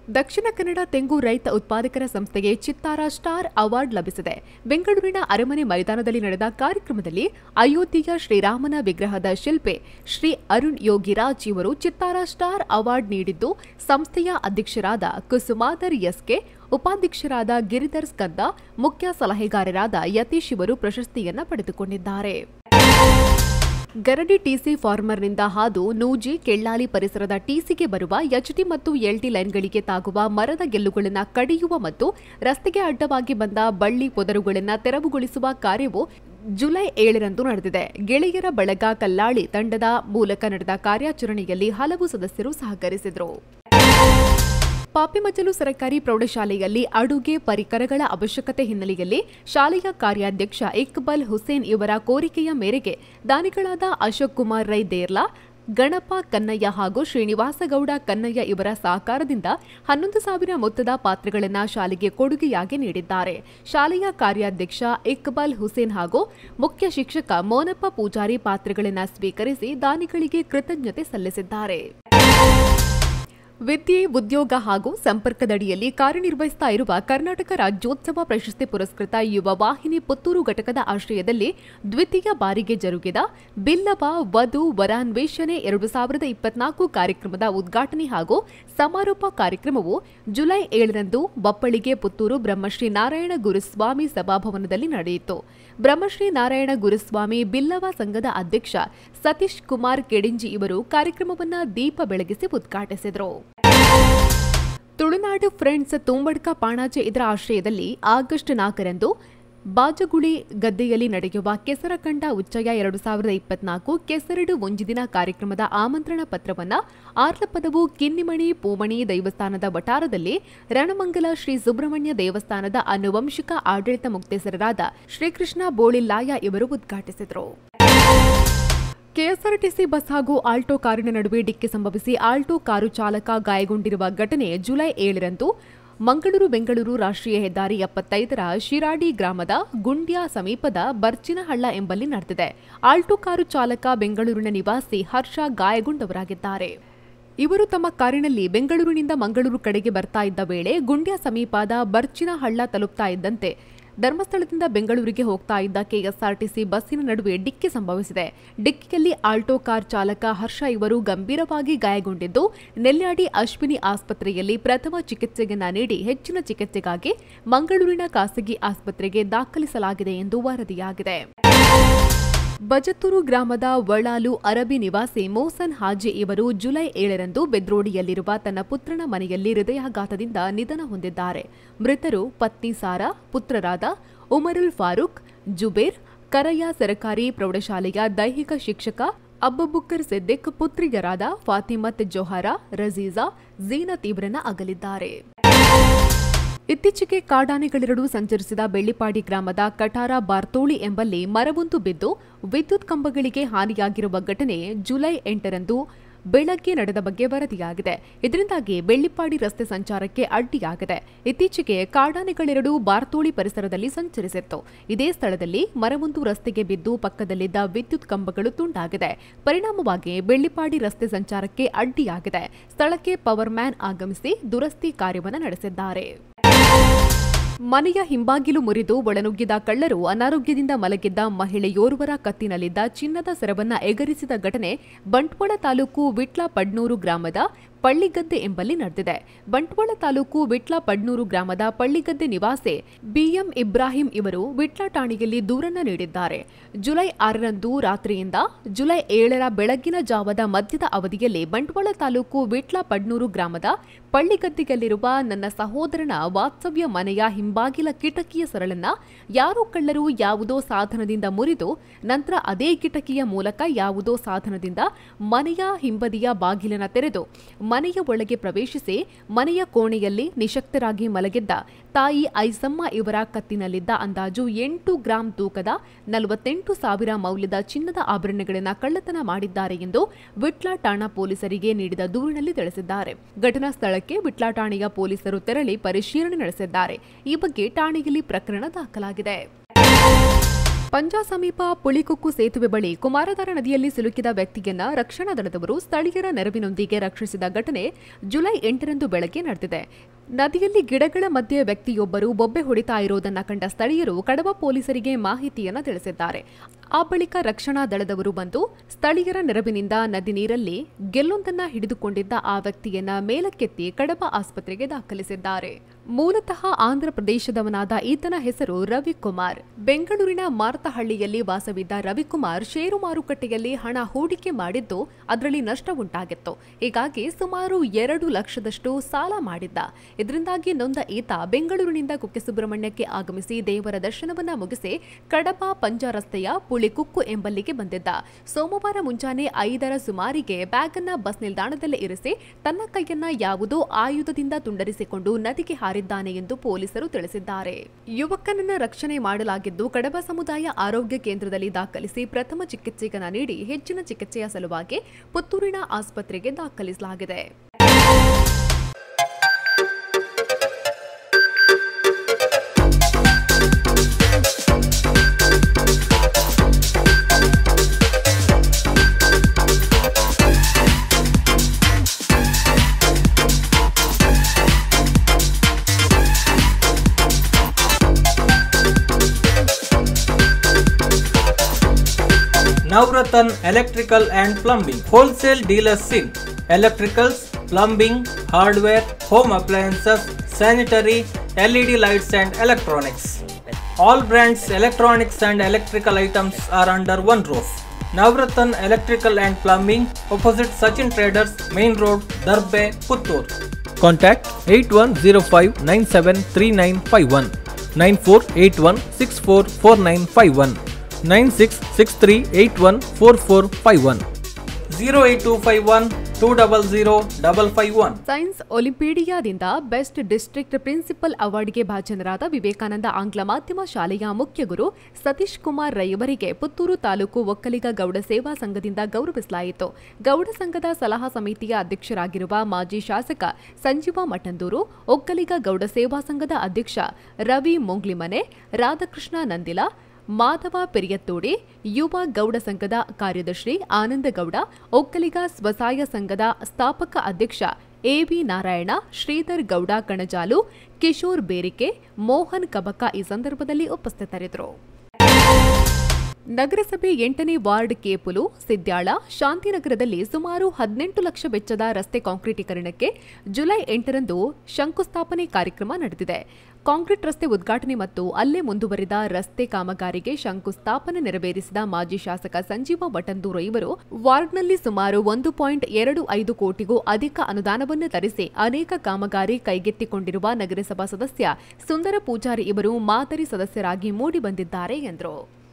ದಕ್ಷಿಣ ಕನ್ನಡ ತೆಂಗು ರೈತ ಉತ್ಪಾದಕರ ಸಂಸ್ಥೆಗೆ ಚಿತ್ತಾರ ಸ್ಟಾರ್ ಅವಾರ್ಡ್ ಲಭಿಸಿದೆ ಬೆಂಗಳೂರಿನ ಅರಮನೆ ಮೈದಾನದಲ್ಲಿ ನಡೆದ ಕಾರ್ಯಕ್ರಮದಲ್ಲಿ ಅಯೋಧ್ಯೆಯ ಶ್ರೀರಾಮನ ವಿಗ್ರಹದ ಶಿಲ್ಪಿ ಶ್ರೀ ಅರುಣ್ ಯೋಗಿರಾಜ್ ಇವರು ಚಿತ್ತಾರ ಸ್ಟಾರ್ ಅವಾರ್ಡ್ ನೀಡಿದ್ದು ಸಂಸ್ಥೆಯ ಅಧ್ಯಕ್ಷರಾದ ಕುಸುಮಾಧರ್ ಎಸ್ಕೆ ಉಪಾಧ್ಯಕ್ಷರಾದ ಗಿರಿಧರ್ ಸ್ಕಂದ ಮುಖ್ಯ ಸಲಹೆಗಾರರಾದ ಯತೀಶ್ ಇವರು ಪ್ರಶಸ್ತಿಯನ್ನ ಪಡೆದುಕೊಂಡಿದ್ದಾರೆ ಗರಡಿ ಟಿಸಿ ಫಾರ್ಮರ್ನಿಂದ ಹಾದು ನೂಜಿ ಕೆಳ್ಳಾಲಿ ಪರಿಸರದ ಟಿಸಿಗೆ ಬರುವ ಎಚ್ಟಿ ಮತ್ತು ಎಲ್ಟಿ ಲೈನ್ಗಳಿಗೆ ತಾಗುವ ಮರದ ಗೆಲ್ಲುಗಳನ್ನು ಕಡಿಯುವ ಮತ್ತು ರಸ್ತೆಗೆ ಅಡ್ಡವಾಗಿ ಬಂದ ಬಳ್ಳಿ ಪೊದರುಗಳನ್ನು ತೆರವುಗೊಳಿಸುವ ಕಾರ್ಯವು ಜುಲೈ ಏಳರಂದು ನಡೆದಿದೆ ಗೆಳೆಯರ ಬಳಗ ಕಲ್ಲಾಳಿ ತಂಡದ ಮೂಲಕ ನಡೆದ ಕಾರ್ಯಾಚರಣೆಯಲ್ಲಿ ಹಲವು ಸದಸ್ಯರು ಸಹಕರಿಸಿದರು ಪಾಪಿಮಜಲು ಸರ್ಕಾರಿ ಪ್ರೌಢಶಾಲೆಯಲ್ಲಿ ಅಡುಗೆ ಪರಿಕರಗಳ ಅವಶ್ಯಕತೆ ಹಿನ್ನೆಲೆಯಲ್ಲಿ ಶಾಲೆಯ ಕಾರ್ಯಾಧ್ಯಕ್ಷ ಇಕ್ಬಲ್ ಹುಸೇನ್ ಇವರ ಕೋರಿಕೆಯ ಮೇರೆಗೆ ದಾನಿಗಳಾದ ಅಶೋಕ್ ಕುಮಾರ್ ರೈ ದೇರ್ಲಾ ಗಣಪ ಕನ್ನಯ್ಯ ಹಾಗೂ ಶ್ರೀನಿವಾಸಗೌಡ ಕನ್ನಯ್ಯ ಇವರ ಸಹಕಾರದಿಂದ ಹನ್ನೊಂದು ಸಾವಿರ ಮೊತ್ತದ ಪಾತ್ರೆಗಳನ್ನು ಶಾಲೆಗೆ ಕೊಡುಗೆಯಾಗಿ ನೀಡಿದ್ದಾರೆ ಶಾಲೆಯ ಕಾರ್ಯಾಧ್ಯಕ್ಷ ಇಕ್ಬಾಲ್ ಹುಸೇನ್ ಹಾಗೂ ಮುಖ್ಯ ಶಿಕ್ಷಕ ಮೋನಪ್ಪ ಪೂಜಾರಿ ಪಾತ್ರೆಗಳನ್ನು ಸ್ವೀಕರಿಸಿ ದಾನಿಗಳಿಗೆ ಕೃತಜ್ಞತೆ ಸಲ್ಲಿಸಿದ್ದಾರೆ ವಿದ್ಯೆ ಉದ್ಯೋಗ ಹಾಗೂ ಸಂಪರ್ಕದಡಿಯಲ್ಲಿ ಕಾರ್ಯನಿರ್ವಹಿಸ್ತಾ ಇರುವ ಕರ್ನಾಟಕ ರಾಜ್ಯೋತ್ಸವ ಪ್ರಶಸ್ತಿ ಪುರಸ್ಕೃತ ಯುವ ವಾಹಿನಿ ಪುತ್ತೂರು ಘಟಕದ ಆಶ್ರಯದಲ್ಲಿ ದ್ವಿತೀಯ ಬಾರಿಗೆ ಜರುಗಿದ ಬಿಲ್ಲವ ವಧು ವರಾನ್ವೇಷಣೆ ಎರಡು ಸಾವಿರದ ಇಪ್ಪತ್ನಾಲ್ಕು ಕಾರ್ಯಕ್ರಮದ ಉದ್ಘಾಟನೆ ಹಾಗೂ ಸಮಾರೋಪ ಕಾರ್ಯಕ್ರಮವು ಜುಲೈ ಏಳರಂದು ಬಪ್ಪಳಿಗೆ ಪುತ್ತೂರು ಬ್ರಹ್ಮಶ್ರೀ ನಾರಾಯಣ ಗುರುಸ್ವಾಮಿ ಸಭಾಭವನದಲ್ಲಿ ನಡೆಯಿತು ಬ್ರಹ್ಮಶ್ರೀ ನಾರಾಯಣ ಗುರುಸ್ವಾಮಿ ಬಿಲ್ಲವ ಸಂಘದ ಅಧ್ಯಕ್ಷ ಸತೀಶ್ ಕುಮಾರ್ ಕೆಡಿಂಜಿ ಇವರು ಕಾರ್ಯಕ್ರಮವನ್ನು ದೀಪ ಬೆಳಗಿಸಿ ಉದ್ಘಾಟಿಸಿದರು ತುಳುನಾಡು ಫ್ರೆಂಡ್ಸ್ ತುಂಬಡ್ಕ ಪಾಣಾಜೆ ಇದರ ಆಶ್ರಯದಲ್ಲಿ ಆಗಸ್ಟ್ ನಾಲ್ಕರಂದು ಬಾಜಗುಳಿ ಗದ್ದೆಯಲ್ಲಿ ನಡೆಯುವ ಕೆಸರಕಂಡ ಉಚ್ಚಯ ಎರಡು ಸಾವಿರದ ಇಪ್ಪತ್ನಾಲ್ಕು ಕೆಸರಡು ಒಂದು ದಿನ ಕಾರ್ಯಕ್ರಮದ ಆಮಂತ್ರಣ ಪತ್ರವನ್ನ ಆರ್ಲಪದವು ಕಿನ್ನಿಮಣಿ ಪೂಮಣಿ ದೇವಸ್ಥಾನದ ವಟಾರದಲ್ಲಿ ರಣಮಂಗಲ ಶ್ರೀ ಸುಬ್ರಹ್ಮಣ್ಯ ದೇವಸ್ಥಾನದ ಆನುವಂಶಿಕ ಆಡಳಿತ ಮುಕ್ತೇಸರರಾದ ಶ್ರೀಕೃಷ್ಣ ಬೋಳಿಲ್ಲಾಯ ಇವರು ಉದ್ಘಾಟಿಸಿದರು ಕೆಎಸ್ಆರ್ಟಿಸಿ ಬಸ್ ಹಾಗೂ ಆಲ್ಟೋ ಕಾರಿನ ನಡುವೆ ಡಿಕ್ಕಿ ಸಂಭವಿಸಿ ಆಲ್ಟೋ ಕಾರು ಚಾಲಕ ಗಾಯಗೊಂಡಿರುವ ಘಟನೆ ಜುಲೈ ಏಳರಂದು ಮಂಗಳೂರು ಬೆಂಗಳೂರು ರಾಷ್ಟ್ರೀಯ ಹೆದ್ದಾರಿ ಎಪ್ಪತ್ತೈದರ ಶಿರಾಡಿ ಗ್ರಾಮದ ಗುಂಡ್ಯ ಸಮೀಪದ ಬರ್ಚಿನಹಳ್ಳ ಎಂಬಲ್ಲಿ ನಡೆದಿದೆ ಆಲ್ಟೋ ಕಾರು ಚಾಲಕ ಬೆಂಗಳೂರಿನ ನಿವಾಸಿ ಹರ್ಷ ಗಾಯಗೊಂಡವರಾಗಿದ್ದಾರೆ ಇವರು ತಮ್ಮ ಕಾರಿನಲ್ಲಿ ಬೆಂಗಳೂರಿನಿಂದ ಮಂಗಳೂರು ಕಡೆಗೆ ಬರ್ತಾ ಇದ್ದ ವೇಳೆ ಗುಂಡ್ಯ ಸಮೀಪದ ಬರ್ಚಿನಹಳ್ಳ ತಲುಪ್ತಾ ಇದ್ದಂತೆ ಧರ್ಮಸ್ಥಳದಿಂದ ಬೆಂಗಳೂರಿಗೆ ಹೋಗ್ತಾ ಇದ್ದ ಕೆಎಸ್ಆರ್ಟಿಸಿ ಬಸ್ಸಿನ ನಡುವೆ ಡಿಕ್ಕಿ ಸಂಭವಿಸಿದೆ ಡಿಕ್ಕಿಯಲ್ಲಿ ಆಲ್ಟೋ ಕಾರ್ ಚಾಲಕ ಹರ್ಷ ಇವರು ಗಂಭೀರವಾಗಿ ಗಾಯಗೊಂಡಿದ್ದು ನೆಲ್ಯಾಡಿ ಅಶ್ವಿನಿ ಆಸ್ಪತ್ರೆಯಲ್ಲಿ ಪ್ರಥಮ ಚಿಕಿತ್ಸೆಯನ್ನ ನೀಡಿ ಹೆಚ್ಚಿನ ಚಿಕಿತ್ಸೆಗಾಗಿ ಮಂಗಳೂರಿನ ಖಾಸಗಿ ಆಸ್ಪತ್ರೆಗೆ ದಾಖಲಿಸಲಾಗಿದೆ ಎಂದು ವರದಿಯಾಗಿದೆ ಬಜತ್ತೂರು ಗ್ರಾಮದ ವಳಾಲು ಅರಬಿ ನಿವಾಸಿ ಮೋಸನ್ ಹಾಜಿ ಇವರು ಜುಲೈ ಏಳರಂದು ಬೆದ್ರೋಡಿಯಲ್ಲಿರುವ ತನ್ನ ಪುತ್ರನ ಮನೆಯಲ್ಲಿ ಹೃದಯಾಘಾತದಿಂದ ನಿಧನ ಹೊಂದಿದ್ದಾರೆ ಮೃತರು ಪತ್ನಿ ಸಾರಾ ಪುತ್ರರಾದ ಉಮರುಲ್ ಫಾರೂಕ್ ಜುಬೇರ್ ಕರಯ ಸರಕಾರಿ ಪ್ರೌಢಶಾಲೆಯ ದೈಹಿಕ ಶಿಕ್ಷಕ ಅಬ್ಬುಬುಕ್ಕರ್ ಸಿದ್ದಿಕ್ ಪುತ್ರಿಯರಾದ ಫಾತಿಮತ್ ಜೊಹರಾ ರಜೀಜಾ ಝೀನತ್ ಇವರನ್ನ ಅಗಲಿದ್ದಾರೆ ಇತ್ತೀಚೆಗೆ ಕಾಡಾನೆಗಳೆರಡು ಸಂಚರಿಸಿದ ಬೆಳ್ಳಿಪಾಡಿ ಗ್ರಾಮದ ಕಟಾರ ಬಾರ್ತೋಳಿ ಎಂಬಲ್ಲಿ ಮರವೊಂದು ಬಿದ್ದು ವಿದ್ಯುತ್ ಕಂಬಗಳಿಗೆ ಹಾನಿಯಾಗಿರುವ ಘಟನೆ ಜುಲೈ ಎಂಟರಂದು ಬೆಳಗ್ಗೆ ನಡೆದ ಬಗ್ಗೆ ವರದಿಯಾಗಿದೆ ಇದರಿಂದಾಗಿ ಬೆಳ್ಳಿಪಾಡಿ ರಸ್ತೆ ಸಂಚಾರಕ್ಕೆ ಅಡ್ಡಿಯಾಗಿದೆ ಇತ್ತೀಚೆಗೆ ಕಾಡಾನೆಗಳೆರಡು ಬಾರ್ತೋಳಿ ಪರಿಸರದಲ್ಲಿ ಸಂಚರಿಸಿತ್ತು ಇದೇ ಸ್ಥಳದಲ್ಲಿ ಮರವೊಂದು ರಸ್ತೆಗೆ ಬಿದ್ದು ಪಕ್ಕದಲ್ಲಿದ್ದ ವಿದ್ಯುತ್ ಕಂಬಗಳು ತುಂಡಾಗಿದೆ ಪರಿಣಾಮವಾಗಿ ಬೆಳ್ಳಿಪಾಡಿ ರಸ್ತೆ ಸಂಚಾರಕ್ಕೆ ಅಡ್ಡಿಯಾಗಿದೆ ಸ್ಥಳಕ್ಕೆ ಪವರ್ ಮ್ಯಾನ್ ಆಗಮಿಸಿ ದುರಸ್ತಿ ಕಾರ್ಯವನ್ನು ನಡೆಸಿದ್ದಾರೆ ಮನೆಯ ಹಿಂಬಾಗಿಲು ಮುರಿದು ಒಳನುಗ್ಗಿದ ಕಳ್ಳರು ಅನಾರೋಗ್ಯದಿಂದ ಮಲಗಿದ್ದ ಮಹಿಳೆಯೋರ್ವರ ಕತ್ತಿನಲ್ಲಿದ್ದ ಚಿನ್ನದ ಸರವನ್ನ ಎಗರಿಸಿದ ಘಟನೆ ಬಂಟ್ವಾಳ ತಾಲೂಕು ವಿಟ್ಲ ಪಡ್ನೂರು ಗ್ರಾಮದ ಪಳ್ಳಿಗದ್ದೆ ಎಂಬಲ್ಲಿ ನಡೆದಿದೆ ಬಂಟ್ವಾಳ ತಾಲೂಕು ವಿಟ್ಲ ಪಡ್ನೂರು ಗ್ರಾಮದ ಪಳ್ಳಿಗದ್ದೆ ನಿವಾಸಿ ಬಿಎಂ ಇಬ್ರಾಹಿಂ ಇವರು ವಿಟ್ಲ ಠಾಣೆಯಲ್ಲಿ ದೂರನ್ನ ನೀಡಿದ್ದಾರೆ ಜುಲೈ ಆರರಂದು ರಾತ್ರಿಯಿಂದ ಜುಲೈ ಏಳರ ಬೆಳಗ್ಗಿನ ಜಾವದ ಮಧ್ಯದ ಅವಧಿಯಲ್ಲಿ ಬಂಟ್ವಾಳ ತಾಲೂಕು ವಿಟ್ಲ ಪಡ್ನೂರು ಗ್ರಾಮದ ಪಳ್ಳಿಗದ್ದೆಯಲ್ಲಿರುವ ನನ್ನ ಸಹೋದರನ ವಾತ್ಸವ್ಯ ಮನೆಯ ಹಿಂಬಾಗಿಲ ಕಿಟಕಿಯ ಸರಳನ್ನ ಯಾರೋ ಕಳ್ಳರು ಯಾವುದೋ ಸಾಧನದಿಂದ ಮುರಿದು ನಂತರ ಅದೇ ಕಿಟಕಿಯ ಮೂಲಕ ಯಾವುದೋ ಸಾಧನದಿಂದ ಮನೆಯ ಹಿಂಬದಿಯ ಬಾಗಿಲನ್ನ ತೆರೆದು ಮನೆಯ ಒಳಗೆ ಪ್ರವೇಶಿಸಿ ಮನೆಯ ಕೋಣೆಯಲ್ಲಿ ನಿಶಕ್ತರಾಗಿ ಮಲಗಿದ್ದ ತಾಯಿ ಐಸಮ್ಮ ಇವರ ಕತ್ತಿನಲ್ಲಿದ್ದ ಅಂದಾಜು ಎಂಟು ಗ್ರಾಂ ತೂಕದ ನಲವತ್ತೆಂಟು ಸಾವಿರ ಮೌಲ್ಯದ ಚಿನ್ನದ ಆಭರಣಗಳನ್ನು ಕಳ್ಳತನ ಮಾಡಿದ್ದಾರೆ ಎಂದು ವಿಟ್ಲ ಠಾಣಾ ಪೊಲೀಸರಿಗೆ ನೀಡಿದ ದೂರಿನಲ್ಲಿ ತಿಳಿಸಿದ್ದಾರೆ ಘಟನಾ ಸ್ಥಳಕ್ಕೆ ವಿಟ್ಲ ಠಾಣೆಯ ಪೊಲೀಸರು ತೆರಳಿ ಪರಿಶೀಲನೆ ನಡೆಸಿದ್ದಾರೆ ಈ ಬಗ್ಗೆ ಠಾಣೆಯಲ್ಲಿ ಪ್ರಕರಣ ದಾಖಲಾಗಿದೆ ಪಂಜಾ ಸಮೀಪ ಪುಳಿಕೊಕ್ಕು ಸೇತುವೆ ಬಳಿ ಕುಮಾರಧಾರ ನದಿಯಲ್ಲಿ ಸಿಲುಕಿದ ವ್ಯಕ್ತಿಯನ್ನ ರಕ್ಷಣಾ ದಳದವರು ಸ್ಥಳೀಯರ ನೆರವಿನೊಂದಿಗೆ ರಕ್ಷಿಸಿದ ಘಟನೆ ಜುಲೈ ಎಂಟರಂದು ಬೆಳಗ್ಗೆ ನಡೆದಿದೆ ನದಿಯಲ್ಲಿ ಗಿಡಗಳ ಮಧ್ಯೆ ವ್ಯಕ್ತಿಯೊಬ್ಬರು ಬೊಬ್ಬೆ ಹೊಡಿತಾ ಇರೋದನ್ನ ಕಂಡ ಸ್ಥಳೀಯರು ಕಡಬ ಪೊಲೀಸರಿಗೆ ಮಾಹಿತಿಯನ್ನ ತಿಳಿಸಿದ್ದಾರೆ ಆ ಬಳಿಕ ರಕ್ಷಣಾ ದಳದವರು ಬಂದು ಸ್ಥಳೀಯರ ನೆರವಿನಿಂದ ನದಿ ನೀರಲ್ಲಿ ಗೆಲ್ಲೊಂದನ್ನ ಹಿಡಿದುಕೊಂಡಿದ್ದ ಆ ವ್ಯಕ್ತಿಯನ್ನ ಮೇಲಕ್ಕೆತ್ತಿ ಕಡಬ ಆಸ್ಪತ್ರೆಗೆ ದಾಖಲಿಸಿದ್ದಾರೆ ಮೂಲತಃ ಆಂಧ್ರ ಪ್ರದೇಶದವನಾದ ಈತನ ಹೆಸರು ರವಿಕುಮಾರ್ ಬೆಂಗಳೂರಿನ ಮಾರತಹಳ್ಳಿಯಲ್ಲಿ ವಾಸವಿದ್ದ ರವಿಕುಮಾರ್ ಷೇರು ಮಾರುಕಟ್ಟೆಯಲ್ಲಿ ಹಣ ಹೂಡಿಕೆ ಮಾಡಿದ್ದು ಅದರಲ್ಲಿ ನಷ್ಟ ಉಂಟಾಗಿತ್ತು ಹೀಗಾಗಿ ಸುಮಾರು ಎರಡು ಲಕ್ಷದಷ್ಟು ಸಾಲ ಮಾಡಿದ್ದ ಇದರಿಂದಾಗಿ ನೊಂದ ಈತ ಬೆಂಗಳೂರಿನಿಂದ ಕುಕ್ಕೆ ಸುಬ್ರಹ್ಮಣ್ಯಕ್ಕೆ ಆಗಮಿಸಿ ದೇವರ ದರ್ಶನವನ್ನ ಮುಗಿಸಿ ಕಡಬ ಪಂಜ ರಸ್ತೆಯ ಪುಳಿಕುಕ್ಕು ಎಂಬಲ್ಲಿಗೆ ಬಂದಿದ್ದ ಸೋಮವಾರ ಮುಂಜಾನೆ ಐದರ ಸುಮಾರಿಗೆ ಬ್ಯಾಗ್ ಅನ್ನ ಬಸ್ ನಿಲ್ದಾಣದಲ್ಲೇ ಇರಿಸಿ ತನ್ನ ಕೈಯನ್ನ ಯಾವುದೋ ಆಯುಧದಿಂದ ತುಂಡರಿಸಿಕೊಂಡು ನದಿಗೆ ಹಾರಿದ್ದಾನೆ ಎಂದು ಪೊಲೀಸರು ತಿಳಿಸಿದ್ದಾರೆ ಯುವಕನನ್ನ ರಕ್ಷಣೆ ಮಾಡಲಾಗಿದ್ದು ಕಡಬ ಸಮುದಾಯ ಆರೋಗ್ಯ ಕೇಂದ್ರದಲ್ಲಿ ದಾಖಲಿಸಿ ಪ್ರಥಮ ಚಿಕಿತ್ಸೆಗನ್ನ ನೀಡಿ ಹೆಚ್ಚಿನ ಚಿಕಿತ್ಸೆಯ ಸಲುವಾಗಿ ಪುತ್ತೂರಿನ ಆಸ್ಪತ್ರೆಗೆ ದಾಖಲಿಸಲಾಗಿದೆ Navratan Electrical and Plumbing Wholesale Dealers in Electricals, Plumbing, Hardware, Home Appliances, Sanitary, LED lights and Electronics. All brands electronics and electrical items are under one roof. Navratan Electrical and Plumbing opposite Sachin Traders Main Road Darbe Puttur. Contact 8105 973951 9481 644951 9663814451 08251 200 551 science ಒಲಿಂಪಿಡಿಯಾದಿಂದ best district principal ಅವಾರ್ಡ್ಗೆ ಭಾಜನರಾದ ವಿವೇಕಾನಂದ ಆಂಗ್ಲ ಮಾಧ್ಯಮ ಶಾಲೆಯ ಮುಖ್ಯ ಗುರು ಸತೀಶ್ ಕುಮಾರ್ ರೈ ಅವರಿಗೆ ಪುತ್ತೂರು ತಾಲೂಕು ಒಕ್ಕಲಿಗ ಗೌಡ ಸೇವಾ ಸಂಘದಿಂದ ಗೌರವಿಸಲಾಯಿತು ಗೌಡ ಸಂಘದ ಸಲಹಾ ಸಮಿತಿಯ ಅಧ್ಯಕ್ಷರಾಗಿರುವ ಮಾಜಿ ಶಾಸಕ ಸಂಜೀವ ಮಠಂದೂರು ಒಕ್ಕಲಿಗ ಗೌಡ ಸೇವಾ ಸಂಘದ ಅಧ್ಯಕ್ಷ ರವಿ ಮೊಂಗ್ಲಿಮನೆ ರಾಧಾಕೃಷ್ಣ ನಂದಿಲ ಮಾಧವ ಪೆರಿಯತ್ತೋಡಿ ಯುವ ಗೌಡ ಸಂಘದ ಕಾರ್ಯದರ್ಶಿ ಆನಂದಗೌಡ ಒಕ್ಕಲಿಗ ಸ್ವಸಹಾಯ ಸಂಘದ ಸ್ಥಾಪಕ ಅಧ್ಯಕ್ಷ ಎವಿ ನಾರಾಯಣ ಶ್ರೀಧರ್ ಗೌಡ ಕಣಜಾಲು ಕಿಶೋರ್ ಬೇರಿಕೆ ಮೋಹನ್ ಕಬಕ ಈ ಸಂದರ್ಭದಲ್ಲಿ ಉಪಸ್ಥಿತರಿದ್ದರು ನಗರಸಭೆ ಎಂಟನೇ ವಾರ್ಡ್ ಕೇಪುಲು ಸಿದ್ಯಾಳ ಶಾಂತಿನಗರದಲ್ಲಿ ಸುಮಾರು ಹದಿನೆಂಟು ಲಕ್ಷ ವೆಚ್ಚದ ರಸ್ತೆ ಕಾಂಕ್ರೀಟೀಕರಣಕ್ಕೆ ಜುಲೈ ಎಂಟರಂದು ಶಂಕುಸ್ಥಾಪನೆ ಕಾರ್ಯಕ್ರಮ ನಡೆದಿದೆ ಕಾಂಕ್ರೀಟ್ ರಸ್ತೆ ಉದ್ಘಾಟನೆ ಮತ್ತು ಅಲ್ಲೇ ಮುಂದುವರಿದ ರಸ್ತೆ ಕಾಮಗಾರಿಗೆ ಶಂಕುಸ್ಥಾಪನೆ ನೆರವೇರಿಸಿದ ಮಾಜಿ ಶಾಸಕ ಸಂಜೀವ ವಟಂದೂರು ಇವರು ವಾರ್ಡ್ನಲ್ಲಿ ಸುಮಾರು ಒಂದು ಪಾಯಿಂಟ್ ಎರಡು ಐದು ಕೋಟಿಗೂ ಅಧಿಕ ಅನುದಾನವನ್ನು ತರಿಸಿ ಅನೇಕ ಕಾಮಗಾರಿ ಕೈಗೆತ್ತಿಕೊಂಡಿರುವ ನಗರಸಭಾ ಸದಸ್ಯ ಸುಂದರ ಪೂಜಾರಿ ಇವರು ಮಾದರಿ ಸದಸ್ಯರಾಗಿ ಮೂಡಿ ಬಂದಿದ್ದಾರೆ ಎಂದರು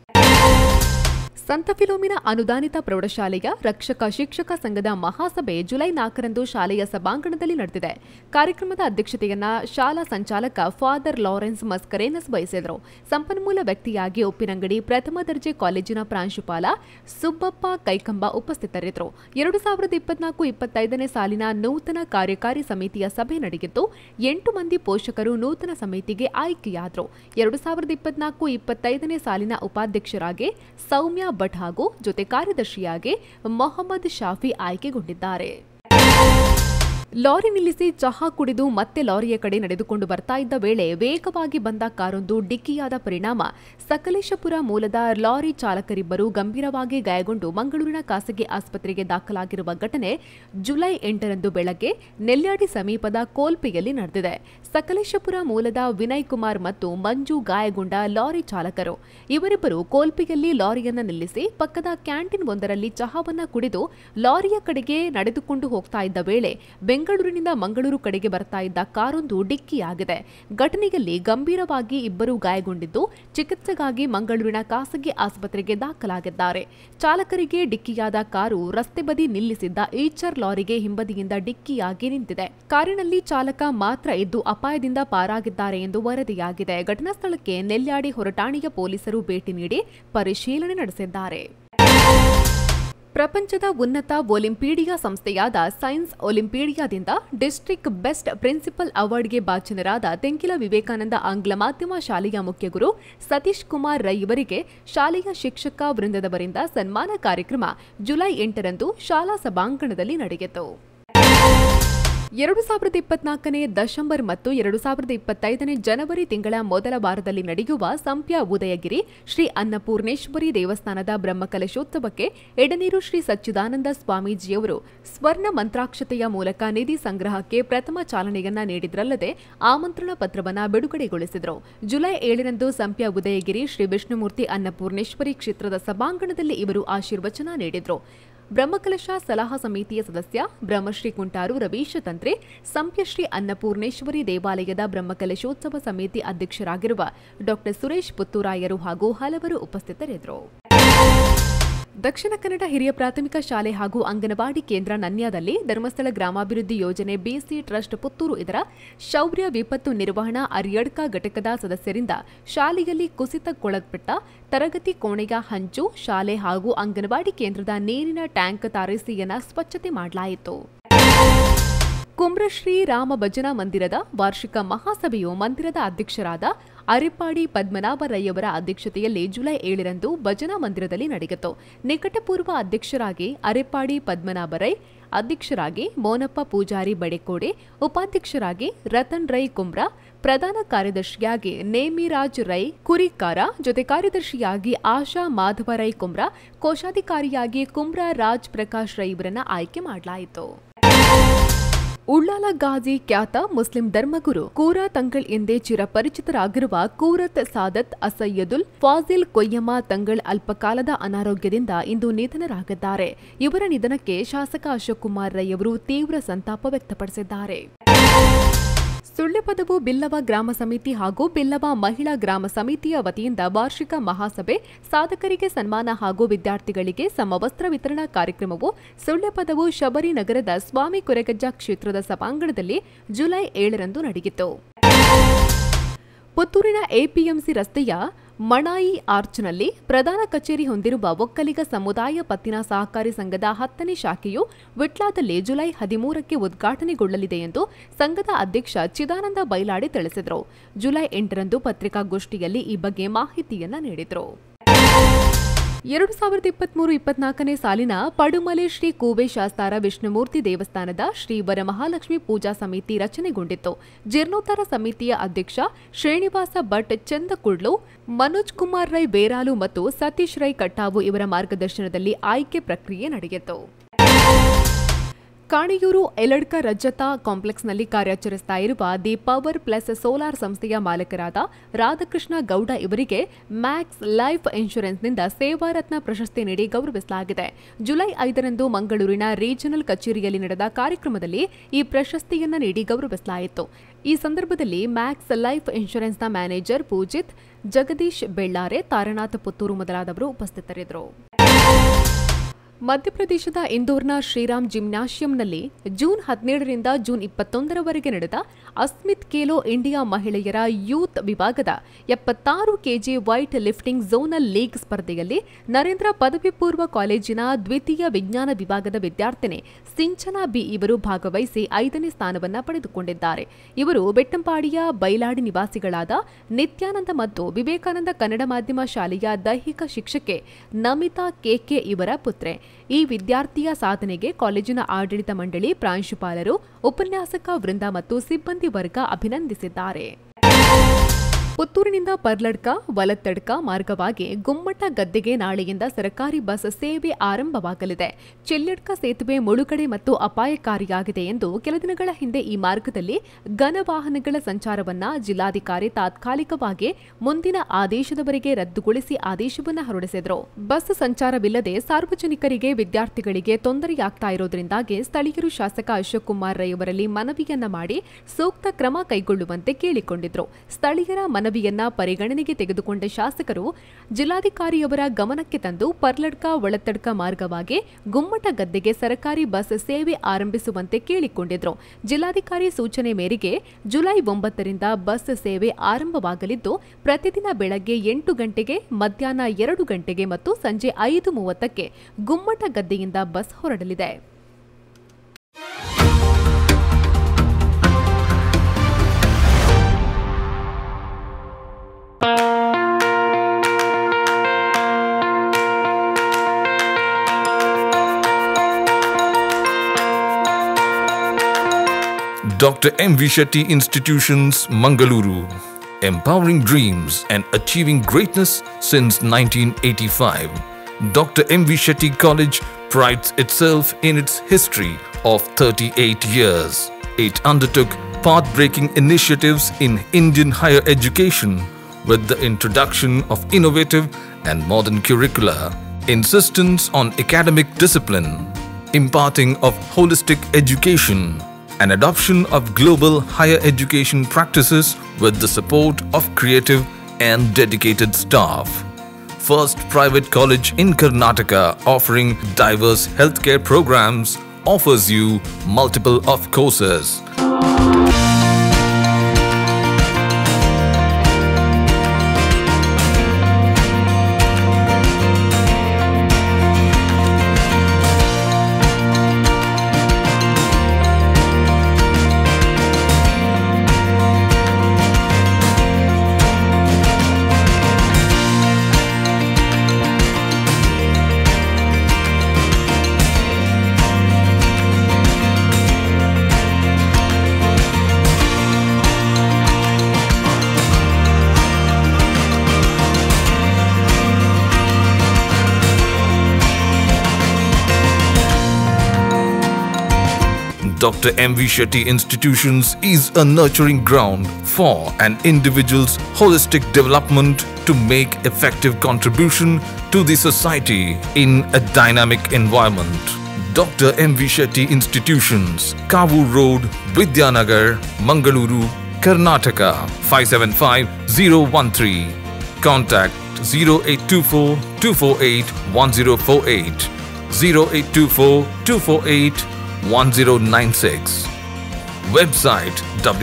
ಸಂತ ಫಿಲೋಮಿನ ಅನುದಾನಿತ ಪ್ರೌಢಶಾಲೆಯ ರಕ್ಷಕ ಶಿಕ್ಷಕ ಸಂಘದ ಮಹಾಸಭೆ ಜುಲೈ ನಾಲ್ಕರಂದು ಶಾಲೆಯ ಸಭಾಂಗಣದಲ್ಲಿ ನಡೆದಿದೆ ಕಾರ್ಯಕ್ರಮದ ಅಧ್ಯಕ್ಷತೆಯನ್ನ ಶಾಲಾ ಸಂಚಾಲಕ ಫಾದರ್ ಲಾರೆನ್ಸ್ ಮಸ್ಕರೇನಸ್ ವಹಿಸಿದರು ಸಂಪನ್ಮೂಲ ವ್ಯಕ್ತಿಯಾಗಿ ಉಪ್ಪಿನಂಗಡಿ ಪ್ರಥಮ ದರ್ಜೆ ಕಾಲೇಜಿನ ಪ್ರಾಂಶುಪಾಲ ಸುಬ್ಬಪ್ಪ ಕೈಕಂಬ ಉಪಸ್ಥಿತರಿದ್ದರು ಎರಡು ಸಾವಿರದ ಇಪ್ಪತ್ನಾಲ್ಕು ಇಪ್ಪತ್ತೈದನೇ ಸಾಲಿನ ನೂತನ ಕಾರ್ಯಕಾರಿ ಸಮಿತಿಯ ಸಭೆ ನಡೆಗಿದ್ದು ಎಂಟು ಮಂದಿ ಪೋಷಕರು ನೂತನ ಸಮಿತಿಗೆ ಆಯ್ಕೆಯಾದರು ಎರಡು ಸಾವಿರದ ಇಪ್ಪತ್ನಾಲ್ಕು ಇಪ್ಪತ್ತೈದನೇ ಸಾಲಿನ ಉಪಾಧ್ಯಕ್ಷರಾಗಿ ಸೌಮ್ಯ ಭಟ್ ಹಾಗೂ ಜೊತೆ ಕಾರ್ಯದರ್ಶಿಯಾಗಿ ಮೊಹಮ್ಮದ್ ಶಾಫಿ ಆಯ್ಕೆಗೊಂಡಿದ್ದಾರೆ ಲಾರಿ ನಿಲ್ಲಿಸಿ ಚಹಾ ಕುಡಿದು ಮತ್ತೆ ಲಾರಿಯ ಕಡೆ ನಡೆದುಕೊಂಡು ಬರ್ತಾ ಇದ್ದ ವೇಳೆ ವೇಗವಾಗಿ ಬಂದ ಕಾರೊಂದು ಡಿಕ್ಕಿಯಾದ ಪರಿಣಾಮ ಸಕಲೇಶಪುರ ಮೂಲದ ಲಾರಿ ಚಾಲಕರಿಬ್ಬರು ಗಂಭೀರವಾಗಿ ಗಾಯಗೊಂಡು ಮಂಗಳೂರಿನ ಖಾಸಗಿ ಆಸ್ಪತ್ರೆಗೆ ದಾಖಲಾಗಿರುವ ಘಟನೆ ಜುಲೈ ಎಂಟರಂದು ಬೆಳಗ್ಗೆ ನೆಲ್ಯಾಡಿ ಸಮೀಪದ ಕೋಲ್ಪೆಯಲ್ಲಿ ನಡೆದಿದೆ ಸಕಲೇಶಪುರ ಮೂಲದ ವಿನಯ್ ಕುಮಾರ್ ಮತ್ತು ಮಂಜು ಗಾಯಗೊಂಡ ಲಾರಿ ಚಾಲಕರು ಇವರಿಬ್ಬರು ಕೋಲ್ಪೆಯಲ್ಲಿ ಲಾರಿಯನ್ನ ನಿಲ್ಲಿಸಿ ಪಕ್ಕದ ಕ್ಯಾಂಟೀನ್ ಒಂದರಲ್ಲಿ ಚಹಾವನ್ನ ಕುಡಿದು ಲಾರಿಯ ಕಡೆಗೆ ನಡೆದುಕೊಂಡು ಹೋಗ್ತಾ ಇದ್ದ ವೇಳೆ ಬೆಂಗಳೂರಿನಿಂದ ಮಂಗಳೂರು ಕಡೆಗೆ ಬರ್ತಾ ಇದ್ದ ಕಾರೊಂದು ಡಿಕ್ಕಿಯಾಗಿದೆ ಘಟನೆಯಲ್ಲಿ ಗಂಭೀರವಾಗಿ ಇಬ್ಬರು ಗಾಯಗೊಂಡಿದ್ದು ಚಿಕಿತ್ಸೆಗಾಗಿ ಮಂಗಳೂರಿನ ಖಾಸಗಿ ಆಸ್ಪತ್ರೆಗೆ ದಾಖಲಾಗಿದ್ದಾರೆ ಚಾಲಕರಿಗೆ ಡಿಕ್ಕಿಯಾದ ಕಾರು ರಸ್ತೆ ಬದಿ ನಿಲ್ಲಿಸಿದ್ದ ಈಚರ್ ಲಾರಿಗೆ ಹಿಂಬದಿಯಿಂದ ಡಿಕ್ಕಿಯಾಗಿ ನಿಂತಿದೆ ಕಾರಿನಲ್ಲಿ ಚಾಲಕ ಮಾತ್ರ ಇದ್ದು ಅಪಾಯದಿಂದ ಪಾರಾಗಿದ್ದಾರೆ ಎಂದು ವರದಿಯಾಗಿದೆ ಘಟನಾ ಸ್ಥಳಕ್ಕೆ ನೆಲ್ಯಾಡಿ ಹೊರಟಾಣಿಯ ಪೊಲೀಸರು ಭೇಟಿ ನೀಡಿ ಪರಿಶೀಲನೆ ನಡೆಸಿದ್ದಾರೆ ಪ್ರಪಂಚದ ಉನ್ನತ ಒಲಿಂಪೀಡಿಯಾ ಸಂಸ್ಥೆಯಾದ ಸೈನ್ಸ್ ಒಲಿಂಪೀಡಿಯಾದಿಂದ ಡಿಸ್ಟ್ರಿಕ್ಟ್ ಬೆಸ್ಟ್ ಪ್ರಿನ್ಸಿಪಲ್ ಅವಾರ್ಡ್ಗೆ ಭಾಜನರಾದ ತೆಂಕಿಲ ವಿವೇಕಾನಂದ ಆಂಗ್ಲ ಮಾಧ್ಯಮ ಶಾಲೆಯ ಮುಖ್ಯಗುರು ಸತೀಶ್ ಕುಮಾರ್ ರೈ ಇವರಿಗೆ ಶಾಲೆಯ ಶಿಕ್ಷಕ ವೃಂದದವರಿಂದ ಸನ್ಮಾನ ಕಾರ್ಯಕ್ರಮ ಜುಲೈ ಎಂಟರಂದು ಶಾಲಾ ಸಭಾಂಗಣದಲ್ಲಿ ನಡೆಯಿತು ಎರಡು ಸಾವಿರದ ಇಪ್ಪತ್ನಾಲ್ಕನೇ ದಶಂಬರ್ ಮತ್ತು ಎರಡು ಸಾವಿರದ ಇಪ್ಪತ್ತೈದನೇ ಜನವರಿ ತಿಂಗಳ ಮೊದಲ ವಾರದಲ್ಲಿ ನಡೆಯುವ ಸಂಪ್ಯ ಉದಯಗಿರಿ ಶ್ರೀ ಅನ್ನಪೂರ್ಣೇಶ್ವರಿ ದೇವಸ್ಥಾನದ ಬ್ರಹ್ಮಕಲಶೋತ್ಸವಕ್ಕೆ ಎಡನೀರು ಶ್ರೀ ಸಚ್ಚಿದಾನಂದ ಸ್ವಾಮೀಜಿಯವರು ಸ್ವರ್ಣ ಮಂತ್ರಾಕ್ಷತೆಯ ಮೂಲಕ ನಿಧಿ ಸಂಗ್ರಹಕ್ಕೆ ಪ್ರಥಮ ಚಾಲನೆಯನ್ನ ನೀಡಿದ್ರಲ್ಲದೆ ಆಮಂತ್ರಣ ಪತ್ರವನ್ನ ಬಿಡುಗಡೆಗೊಳಿಸಿದರು ಜುಲೈ ಏಳರಂದು ಸಂಪ್ಯ ಉದಯಗಿರಿ ಶ್ರೀ ವಿಷ್ಣುಮೂರ್ತಿ ಅನ್ನಪೂರ್ಣೇಶ್ವರಿ ಕ್ಷೇತ್ರದ ಸಭಾಂಗಣದಲ್ಲಿ ಇವರು ಆಶೀರ್ವಚನ ನೀಡಿದರು ಬ್ರಹ್ಮಕಲಶ ಸಲಹಾ ಸಮಿತಿಯ ಸದಸ್ಯ ಬ್ರಹ್ಮಶ್ರೀ ಕುಂಟಾರು ರವೀಶ ತಂತ್ರೆ ಸಂಪ್ಯಶ್ರೀ ಅನ್ನಪೂರ್ಣೇಶ್ವರಿ ದೇವಾಲಯದ ಬ್ರಹ್ಮಕಲಶೋತ್ಸವ ಸಮಿತಿ ಅಧ್ಯಕ್ಷರಾಗಿರುವ ಡಾ ಸುರೇಶ್ ಪುತ್ತೂರಾಯರು ಹಾಗೂ ಹಲವರು ಉಪಸ್ಥಿತರಿದ್ದರು ದಕ್ಷಿಣ ಕನ್ನಡ ಹಿರಿಯ ಪ್ರಾಥಮಿಕ ಶಾಲೆ ಹಾಗೂ ಅಂಗನವಾಡಿ ಕೇಂದ್ರ ನನ್ಯಾದಲ್ಲಿ ಧರ್ಮಸ್ಥಳ ಗ್ರಾಮಾಭಿವೃದ್ಧಿ ಯೋಜನೆ ಬಿಸಿ ಟ್ರಸ್ಟ್ ಪುತ್ತೂರು ಇದರ ಶೌರ್ಯ ವಿಪತ್ತು ನಿರ್ವಹಣಾ ಅರಿಯಡ್ಕ ಘಟಕದ ಸದಸ್ಯರಿಂದ ಶಾಲೆಯಲ್ಲಿ ಕುಸಿತಕ್ಕೊಳಪಟ್ಟ ತರಗತಿ ಕೋಣೆಯ ಹಂಚು ಶಾಲೆ ಹಾಗೂ ಅಂಗನವಾಡಿ ಕೇಂದ್ರದ ನೀರಿನ ಟ್ಯಾಂಕ್ ತಾರಸಿಯನ್ನ ಸ್ವಚ್ಛತೆ ಮಾಡಲಾಯಿತು ಕುಮ್ರಶ್ರೀ ರಾಮ ಭಜನಾ ಮಂದಿರದ ವಾರ್ಷಿಕ ಮಹಾಸಭೆಯು ಮಂದಿರದ ಅಧ್ಯಕ್ಷರಾದ ಅರಿಪಾಡಿ ಪದ್ಮನಾಭರಯ್ಯವರ ಅಧ್ಯಕ್ಷತೆಯಲ್ಲಿ ಜುಲೈ ಏಳರಂದು ಭಜನಾ ಮಂದಿರದಲ್ಲಿ ನಡೆಯಿತು ನಿಕಟಪೂರ್ವ ಅಧ್ಯಕ್ಷರಾಗಿ ಅರಿಪಾಡಿ ಪದ್ಮನಾಭರೈ ಅಧ್ಯಕ್ಷರಾಗಿ ಮೋನಪ್ಪ ಪೂಜಾರಿ ಬಡೆಕೋಡೆ ಉಪಾಧ್ಯಕ್ಷರಾಗಿ ರತನ್ ರೈ ಕುಮ್ರಾ ಪ್ರಧಾನ ಕಾರ್ಯದರ್ಶಿಯಾಗಿ ನೇಮಿರಾಜ್ ರೈ ಕುರಿಕಾರ ಜೊತೆ ಕಾರ್ಯದರ್ಶಿಯಾಗಿ ಆಶಾ ಮಾಧವ ರೈ ಕುಮ್ರಾ ಕೋಶಾಧಿಕಾರಿಯಾಗಿ ಕುಮ್ರಾ ರಾಜ್ ಪ್ರಕಾಶ್ ರೈ ಇವರನ್ನ ಆಯ್ಕೆ ಮಾಡಲಾಯಿತು ಉಳ್ಳಾಲ ಗಾಜಿ ಖ್ಯಾತ ಮುಸ್ಲಿಂ ಧರ್ಮಗುರು ಕೂರಾ ತಂಗಳ್ ಎಂದೇ ಚಿರಪರಿಚಿತರಾಗಿರುವ ಕೂರತ್ ಸಾದತ್ ಅಸಯ್ಯದುಲ್ ಫಾಜಿಲ್ ಕೊಯ್ಯಮ್ಮ ತಂಗಳ್ ಅಲ್ಪಕಾಲದ ಅನಾರೋಗ್ಯದಿಂದ ಇಂದು ನಿಧನರಾಗಿದ್ದಾರೆ ಇವರ ನಿಧನಕ್ಕೆ ಶಾಸಕ ಅಶೋಕ್ ಕುಮಾರ್ ರೈ ಅವರು ತೀವ್ರ ಸಂತಾಪ ವ್ಯಕ್ತಪಡಿಸಿದ್ದಾರೆ ಸುಳ್ಳೆಪದವು ಬಿಲ್ಲವ ಗ್ರಾಮ ಸಮಿತಿ ಹಾಗೂ ಬಿಲ್ಲವ ಮಹಿಳಾ ಗ್ರಾಮ ಸಮಿತಿಯ ವತಿಯಿಂದ ವಾರ್ಷಿಕ ಮಹಾಸಭೆ ಸಾಧಕರಿಗೆ ಸನ್ಮಾನ ಹಾಗೂ ವಿದ್ಯಾರ್ಥಿಗಳಿಗೆ ಸಮವಸ್ತ್ರ ವಿತರಣಾ ಕಾರ್ಯಕ್ರಮವು ಸುಳ್ಳೆಪದವು ಶಬರಿ ನಗರದ ಸ್ವಾಮಿ ಕೊರೆಗಜ್ಜ ಕ್ಷೇತ್ರದ ಸಭಾಂಗಣದಲ್ಲಿ ಜುಲೈ ಏಳರಂದು ನಡೆಯಿತು ಪುತ್ತೂರಿನ ಎಪಿಎಂಸಿ ರಸ್ತೆಯ ಮಣಾಯಿ ಆರ್ಚ್ನಲ್ಲಿ ಪ್ರಧಾನ ಕಚೇರಿ ಹೊಂದಿರುವ ಒಕ್ಕಲಿಗ ಸಮುದಾಯ ಪತ್ತಿನ ಸಹಕಾರಿ ಸಂಘದ ಹತ್ತನೇ ಶಾಖೆಯು ವಿಟ್ಲಾದಲ್ಲಿ ಜುಲೈ ಹದಿಮೂರಕ್ಕೆ ಉದ್ಘಾಟನೆಗೊಳ್ಳಲಿದೆ ಎಂದು ಸಂಘದ ಅಧ್ಯಕ್ಷ ಚಿದಾನಂದ ಬೈಲಾಡಿ ತಿಳಿಸಿದರು ಜುಲೈ ಎಂಟರಂದು ಪತ್ರಿಕಾಗೋಷ್ಠಿಯಲ್ಲಿ ಈ ಬಗ್ಗೆ ಮಾಹಿತಿಯನ್ನ ನೀಡಿದರು ಎರಡು ಸಾವಿರದ ಇಪ್ಪತ್ಮೂರು ಇಪ್ಪತ್ನಾಲ್ಕನೇ ಸಾಲಿನ ಪಡುಮಲೆ ಶ್ರೀ ಕೂಬೆ ಶಾಸ್ತಾರ ವಿಷ್ಣುಮೂರ್ತಿ ದೇವಸ್ಥಾನದ ಶ್ರೀ ವರಮಹಾಲಕ್ಷ್ಮಿ ಪೂಜಾ ಸಮಿತಿ ರಚನೆಗೊಂಡಿತ್ತು ಜೀರ್ಣೋದ್ಧಾರ ಸಮಿತಿಯ ಅಧ್ಯಕ್ಷ ಶ್ರೀನಿವಾಸ ಭಟ್ ಚಂದಕುಡ್ಲು ಮನೋಜ್ ಕುಮಾರ್ ರೈ ಬೇರಾಲು ಮತ್ತು ಸತೀಶ್ ರೈ ಕಟ್ಟಾವು ಇವರ ಮಾರ್ಗದರ್ಶನದಲ್ಲಿ ಆಯ್ಕೆ ಪ್ರಕ್ರಿಯೆ ನಡೆಯಿತು ಕಾಣಿಯೂರು ಎಲಡ್ಕ ರಜತಾ ಕಾಂಪ್ಲೆಕ್ಸ್ನಲ್ಲಿ ಕಾರ್ಯಾಚರಿಸ್ತಾ ಇರುವ ದಿ ಪವರ್ ಪ್ಲಸ್ ಸೋಲಾರ್ ಸಂಸ್ಥೆಯ ಮಾಲಕರಾದ ರಾಧಾಕೃಷ್ಣ ಗೌಡ ಇವರಿಗೆ ಮ್ಯಾಕ್ಸ್ ಲೈಫ್ ಇನ್ಶೂರೆನ್ಸ್ನಿಂದ ಸೇವಾರತ್ನ ಪ್ರಶಸ್ತಿ ನೀಡಿ ಗೌರವಿಸಲಾಗಿದೆ ಜುಲೈ ಐದರಂದು ಮಂಗಳೂರಿನ ರೀಜನಲ್ ಕಚೇರಿಯಲ್ಲಿ ನಡೆದ ಕಾರ್ಯಕ್ರಮದಲ್ಲಿ ಈ ಪ್ರಶಸ್ತಿಯನ್ನ ನೀಡಿ ಗೌರವಿಸಲಾಯಿತು ಈ ಸಂದರ್ಭದಲ್ಲಿ ಮ್ಯಾಕ್ಸ್ ಲೈಫ್ ಇನ್ಶೂರೆನ್ಸ್ನ ಮ್ಯಾನೇಜರ್ ಪೂಜಿತ್ ಜಗದೀಶ್ ಬೆಳ್ಳಾರೆ ತಾರನಾಥ್ ಪುತ್ತೂರು ಮೊದಲಾದವರು ಉಪಸ್ಥಿತರಿದ್ದರು ಮಧ್ಯಪ್ರದೇಶದ ಇಂದೋರ್ನ ಶ್ರೀರಾಮ್ ಜಿಮ್ನಾಶಿಯಂನಲ್ಲಿ ಜೂನ್ ಹದಿನೇಳರಿಂದ ಜೂನ್ ಇಪ್ಪತ್ತೊಂದರವರೆಗೆ ನಡೆದ ಅಸ್ಮಿತ್ ಖೇಲೋ ಇಂಡಿಯಾ ಮಹಿಳೆಯರ ಯೂತ್ ವಿಭಾಗದ ಎಪ್ಪತ್ತಾರು kg weightlifting zonal league ಸ್ಪರ್ಧೆಯಲ್ಲಿ ನರೇಂದ್ರ ಪದವಿ ಪೂರ್ವ ಕಾಲೇಜಿನ ದ್ವಿತೀಯ ವಿಜ್ಞಾನ ವಿಭಾಗದ ವಿದ್ಯಾರ್ಥಿನಿ ಸಿಂಚನಾ ಬಿ ಇವರು ಭಾಗವಹಿಸಿ ಐದನೇ ಸ್ಥಾನವನ್ನ ಪಡೆದುಕೊಂಡಿದ್ದಾರೆ ಇವರು ಬೆಟ್ಟಂಪಾಡಿಯ ಬೈಲಾಡಿ ನಿವಾಸಿಗಳಾದ ನಿತ್ಯಾನಂದ ಮತ್ತು ವಿವೇಕಾನಂದ ಕನ್ನಡ ಮಾಧ್ಯಮ ಶಾಲೆಯ ದೈಹಿಕ ಶಿಕ್ಷಕಿ ನಮಿತಾ ಕೆಕೆ ಇವರ ಪುತ್ರೆ ಈ ವಿದ್ಯಾರ್ಥಿಯ ಸಾಧನೆಗೆ ಕಾಲೇಜಿನ ಆಡಳಿತ ಮಂಡಳಿ ಪ್ರಾಂಶುಪಾಲರು ಉಪನ್ಯಾಸಕ ವೃಂದ ಮತ್ತು ಸಿಬ್ಬಂದಿ ವರ್ಗ ಅಭಿನಂದಿಸಿದ್ದಾರೆ ಪುತ್ತೂರಿನಿಂದ ಪರ್ಲಡ್ಕ ವಲತ್ತಡ್ಕ ಮಾರ್ಗವಾಗಿ ಗುಮ್ಮಟ ಗದ್ದೆಗೆ ನಾಳೆಯಿಂದ ಸರ್ಕಾರಿ ಬಸ್ ಸೇವೆ ಆರಂಭವಾಗಲಿದೆ ಚೆಲ್ಲಡ್ಕ ಸೇತುವೆ ಮುಳುಗಡೆ ಮತ್ತು ಅಪಾಯಕಾರಿಯಾಗಿದೆ ಎಂದು ಕೆಲ ದಿನಗಳ ಹಿಂದೆ ಈ ಮಾರ್ಗದಲ್ಲಿ ಘನ ವಾಹನಗಳ ಸಂಚಾರವನ್ನ ಜಿಲ್ಲಾಧಿಕಾರಿ ತಾತ್ಕಾಲಿಕವಾಗಿ ಮುಂದಿನ ಆದೇಶದವರೆಗೆ ರದ್ದುಗೊಳಿಸಿ ಆದೇಶವನ್ನು ಹೊರಡಿಸಿದ್ರು ಬಸ್ ಸಂಚಾರವಿಲ್ಲದೆ ಸಾರ್ವಜನಿಕರಿಗೆ ವಿದ್ಯಾರ್ಥಿಗಳಿಗೆ ತೊಂದರೆಯಾಗ್ತಾ ಇರೋದ್ರಿಂದಾಗಿ ಸ್ಥಳೀಯರು ಶಾಸಕ ಅಶೋಕ್ ಕುಮಾರ್ ರೈ ಅವರಲ್ಲಿ ಮನವಿಯನ್ನ ಮಾಡಿ ಸೂಕ್ತ ಕ್ರಮ ಕೈಗೊಳ್ಳುವಂತೆ ಕೇಳಿಕೊಂಡಿದ್ರು ಸ್ಥಳೀಯರ ಮನವಿ ಮನವಿಯನ್ನ ಪರಿಗಣನೆಗೆ ತೆಗೆದುಕೊಂಡ ಶಾಸಕರು ಜಿಲ್ಲಾಧಿಕಾರಿಯವರ ಗಮನಕ್ಕೆ ತಂದು ಪರ್ಲಡ್ಕ ಒಳತಡ್ಕ ಮಾರ್ಗವಾಗಿ ಗುಮ್ಮಟ ಗದ್ದೆಗೆ ಸರ್ಕಾರಿ ಬಸ್ ಸೇವೆ ಆರಂಭಿಸುವಂತೆ ಕೇಳಿಕೊಂಡಿದ್ರು ಜಿಲ್ಲಾಧಿಕಾರಿ ಸೂಚನೆ ಮೇರೆಗೆ ಜುಲೈ ಒಂಬತ್ತರಿಂದ ಬಸ್ ಸೇವೆ ಆರಂಭವಾಗಲಿದ್ದು ಪ್ರತಿದಿನ ಬೆಳಗ್ಗೆ ಎಂಟು ಗಂಟೆಗೆ ಮಧ್ಯಾಹ್ನ ಎರಡು ಗಂಟೆಗೆ ಮತ್ತು ಸಂಜೆ ಐದು ಮೂವತ್ತಕ್ಕೆ ಗುಮ್ಮಟ ಗದ್ದೆಯಿಂದ ಬಸ್ ಹೊರಡಲಿದೆ Dr. M. V. Shetty Institutions, Mangaluru. Empowering dreams and achieving greatness since 1985. Dr. M. V. Shetty College prides itself in its history of 38 years. It undertook path breaking initiatives in Indian higher education with the introduction of innovative and modern curricula, insistence on academic discipline, imparting of holistic education, and adoption of global higher education practices with the support of creative and dedicated staff. First private college in Karnataka offering diverse healthcare programs offers you multiple of courses. Dr. M. V. Shetty Institutions is a nurturing ground for an individual's holistic development to make effective contribution to the society in a dynamic environment. Dr. M. V. Shetty Institutions, Kavu Road, Vidyanagar, Mangaluru, Karnataka 575013. Contact 0824 248 1048 0824 248 1096. Website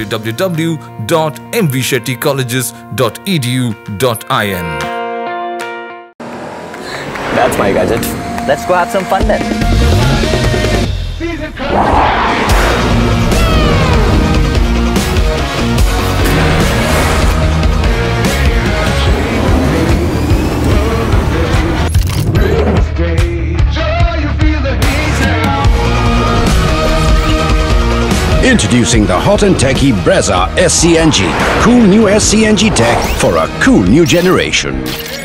www.mvshettycolleges.edu.in. That's my gadget. Let's go have some fun then. Introducing the hot and techy Brezza SCNG. Cool new SCNG tech for a cool new generation.